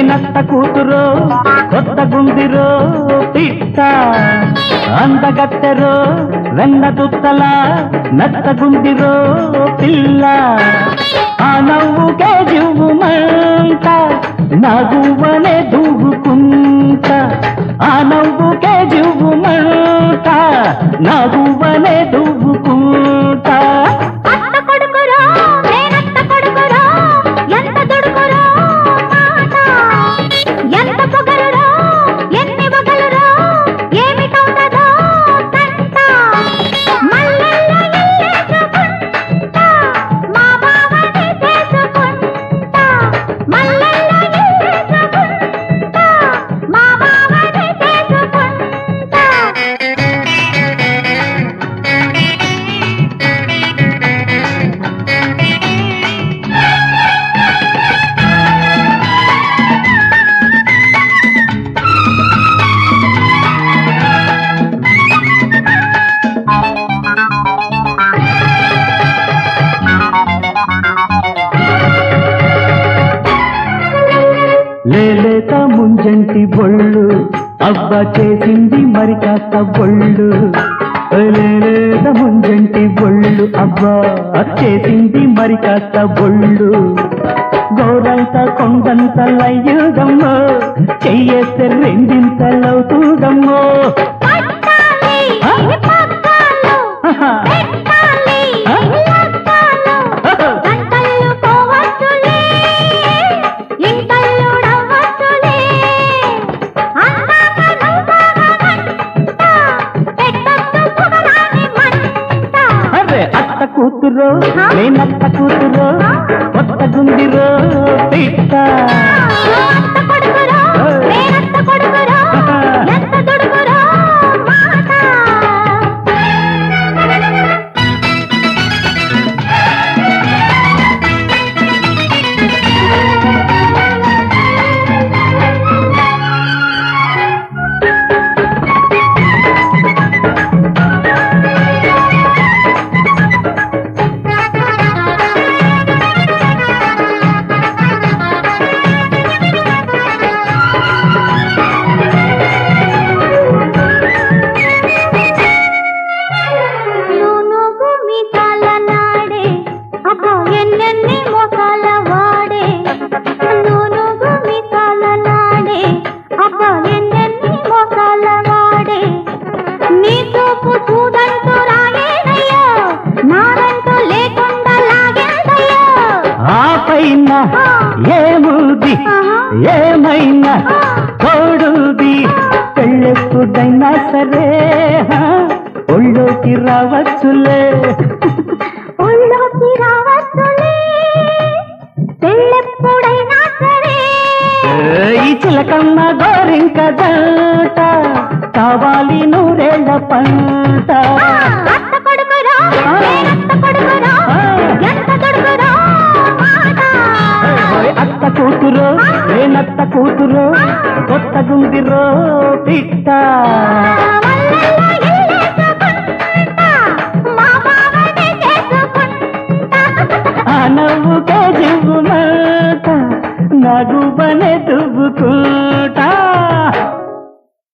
మేనత్త కూతురో కొత్త గుందిరో పిట్ట అందగత్తెరో వెన్న దుత్తల నత్త గుందిరో పిల్ల ఆ నవ్వుకే జివ్వుమంట నగువనే దూవుకుంట ఆ నవ్వుకే జివ్వుమంట నగువనే దూవుకుంట అత్త కొడుకురో నేనత్త కొడుకురో ఎంత దుడుకురో మాట ఎంత పొగరురో ఎన్ని వగలురో ఏమిటవుతుందో తంట మల్లెల్లో ఇల్లేసుకుంటా మా బావని చేసుకుంటా మల్లెల్లో ఇల్లేసుకుంటా మా బావని చేసుకుంటా లేలేత ముంజంటి బొళ్ళు అవ్వ చేసింది మరి కాస్త బొళ్ళు లేలేత ముంజంటి బొళ్ళు అవ్వ చేసింది మరి కాస్త బొళ్ళు గౌరంత కొండంత లయ్యుగమ్మో చెయ్యేస్తే రెండింతలవుతుందమ్మో పట్టాలి ఆ? పట్టాలు పెట్టాలి ఆ? లక్కాలు గంటలు పోవచ్చులే ఇంటల్లుడవ్వచ్చులే అందాక నువ్వాగా గంట పెట్టొద్దు పొగరాని మంట అరే అత్త కూతురు నేనత్త కూతురు కొత్త గుందిరో పిట్ట అత్త కొడుకురో నేనత్త కొడుకురో ఎంత దుడుకురో మాట నూనుగు మీసాల నాడే అబ్బో ఎన్నెన్ని మోసాల వాడే నూనుగు మీసాల నాడే అబ్బో ఎన్నెన్ని మోసాల వాడే నీ చూపు చూడంటూ రాయేదయ్యో నారంటూ లేకుండా లాగేదయ్యో ఆ పైన ఏముంది ఆహా. ఏమైనా తోడుది పెళ్ళెప్పుడైనా సరే హా, ఒళ్ళోకి రావచ్చులే ఒళ్ళోకి రావచ్చులే పెళ్ళెప్పుడైనా సరే ఈ చిలకమ్మ గోరింక దాట కావాలి నూరేళ్ల పంట ఆ, అత్త కొడుకురో నేనత్త కొడుకురో ఎంత కొడుకురో మాట ఓయ్ అత్త కూతురు నేనత్త కూతురు కొత్త గుందిరో పిట్ట మల్లెల్లో ఇల్లేసుకుంటా, మా బావనే చేసుకుంటా. ఆ నవ్వుకే జివ్వుమాట నగుబనే దువ్వుకుంటా